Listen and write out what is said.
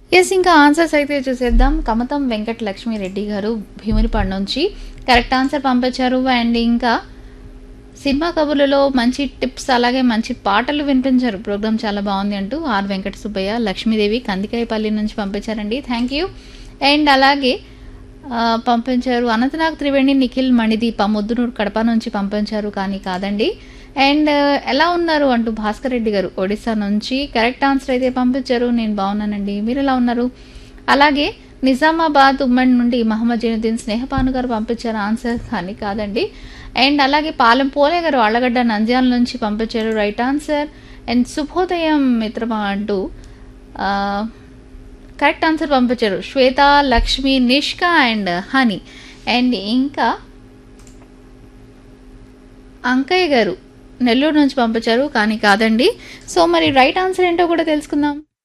yes ఇంకా answers అయితే చూసేద్దాం కమతం వెంకట లక్ష్మి రెడ్డి గారు భీమునిపాడు నుంచి కరెక్ట్ ఆన్సర్ పంపించారు అండ్ ఇంకా సినిమా కబుర్లలో మంచి టిప్స్ అలాగే మంచి పాటలు వినిపించారు ప్రోగ్రామ్ చాలా బాగుంది అంటూ ఆర్ వెంకట సుబ్బయ్య లక్ష్మీదేవి కందికాయపల్లి నుంచి పంపించారండి థ్యాంక్ యూ అండ్ అలాగే ఆ, పంపించారు అనంతనాగ్ త్రివేణి నిఖిల్ మణిదీప ముద్దునూరు కడప నుంచి పంపించారు కానీ కాదండి అండ్ ఎలా ఉన్నారు అంటూ భాస్కర్ రెడ్డి గారు ఒడిశా నుంచి కరెక్ట్ ఆన్సర్ అయితే పంపించారు నేను బాగున్నానండి మీరు ఎలా ఉన్నారు అలాగే నిజామాబాద్ ఉమ్మడి నుండి మహమ్మద్ జైనుద్దీన్ స్నేహపాను గారు పంపించారు ఆన్సర్ కానీ కాదండి అండ్ అలాగే పాలెం పోలే గారు అళ్ళగడ్డ నంద్యాల నుంచి పంపించారు రైట్ ఆన్సర్ అండ్ శుభోదయం మిత్రమా అంటూ ఆ, కరెక్ట్ ఆన్సర్ పంపించారు Swetha Lakshmi Nishka and Honey and ఇంకా అంకయ్య గారు నెల్లూరు నుంచి పంపించారు కానీ కాదండి సో మరి రైట్ ఆన్సర్ ఏంటో కూడా తెలుసుకుందాం